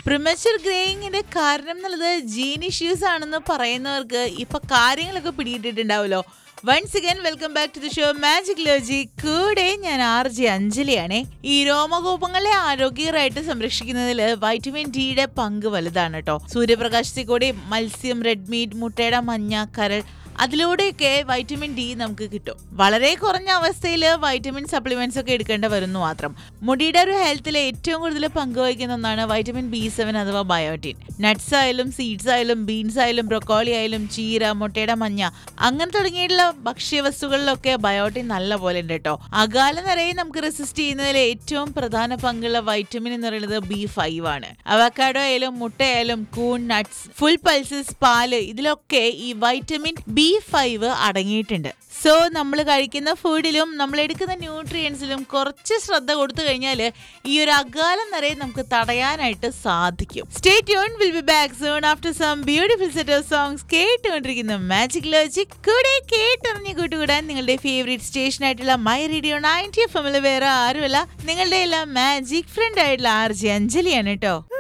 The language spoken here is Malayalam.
പ്രിമച്ചർ ഗ്രേയിങ്ങിന്റെ കാരണം എന്നുള്ളത് ജീൻ ഇഷ്യൂസ് ആണെന്ന് പറയുന്നവർക്ക് ഇപ്പൊ കാര്യങ്ങളൊക്കെ പിടിയിട്ടിട്ടുണ്ടാവുമല്ലോ once again welcome back to the show magic logic കൂടെ ഞാൻ ആർ ജെ അഞ്ജലിയാണ് ഈ രോമകൂപങ്ങളെ ആരോഗ്യകരമായിട്ട് സംരക്ഷിക്കുന്നതിൽ വൈറ്റമിൻ ഡിയുടെ പങ്ക് വലുതാണ് കേട്ടോ സൂര്യപ്രകാശത്തിൽ കൂടി മത്സ്യം റെഡ് മീറ്റ് മുട്ടയുടെ മഞ്ഞ കരൾ അതിലൂടെയൊക്കെ വൈറ്റമിൻ ഡി നമുക്ക് കിട്ടും വളരെ കുറഞ്ഞ അവസ്ഥയിൽ വൈറ്റമിൻ സപ്ലിമെന്റ്സ് ഒക്കെ എടുക്കേണ്ട വരുന്നു മാത്രം മുടിയുടെ ഒരു ഹെൽത്തിൽ ഏറ്റവും കൂടുതൽ പങ്കുവഹിക്കുന്ന ഒന്നാണ് വൈറ്റമിൻ ബി സെവൻ അഥവാ ബയോട്ടിൻ നട്ട്സ് ആയാലും സീഡ്സ് ആയാലും ബീൻസ് ആയാലും ബ്രൊക്കോളി ആയാലും ചീര മുട്ടയുടെ മഞ്ഞ അങ്ങനെ തുടങ്ങിയിട്ടുള്ള ഭക്ഷ്യവസ്തുക്കളിലൊക്കെ ബയോട്ടിൻ നല്ല പോലെ ഉണ്ട് കേട്ടോ അകാല നിറയെ നമുക്ക് റെസിസ്റ്റ് ചെയ്യുന്നതിൽ ഏറ്റവും പ്രധാന പങ്കുള്ള വൈറ്റമിൻ എന്ന് പറയുന്നത് ബി ഫൈവ് ആണ് അവക്കാഡോ ആയാലും മുട്ടയായാലും കൂൺ നട്ട്സ് ഫുൾ പൾസസ് പാല് ഇതിലൊക്കെ ഈ വൈറ്റമിൻ ബി ഫൈവ് അടങ്ങിയിട്ടുണ്ട് സോ നമ്മൾ കഴിക്കുന്ന ഫുഡിലും നമ്മൾ എടുക്കുന്ന ന്യൂട്രിയൻസിലും കുറച്ച് ശ്രദ്ധ കൊടുത്തു കഴിഞ്ഞാൽ ഈ ഒരു അകാലം നിറയെ നമുക്ക് തടയാനായിട്ട് സാധിക്കും stay tune will be back soon after some beautiful set of songs കേട്ടുകൊണ്ടിരിക്കുന്ന മാജിക് ലോജിക് കൂടെ കേട്ടറിഞ്ഞ് കൂട്ടുകൂടാൻ നിങ്ങളുടെ ഫേവറേറ്റ് സ്റ്റേഷൻ ആയിട്ടുള്ള മൈ റേഡിയോ നയൻറ്റി എഫ് എമ്മിൽ വേറെ ആരുമല്ല നിങ്ങളുടെ എല്ലാം മാജിക് ഫ്രണ്ട് ആയിട്ടുള്ള ആർ ജെ അഞ്ജലിയാണ് കേട്ടോ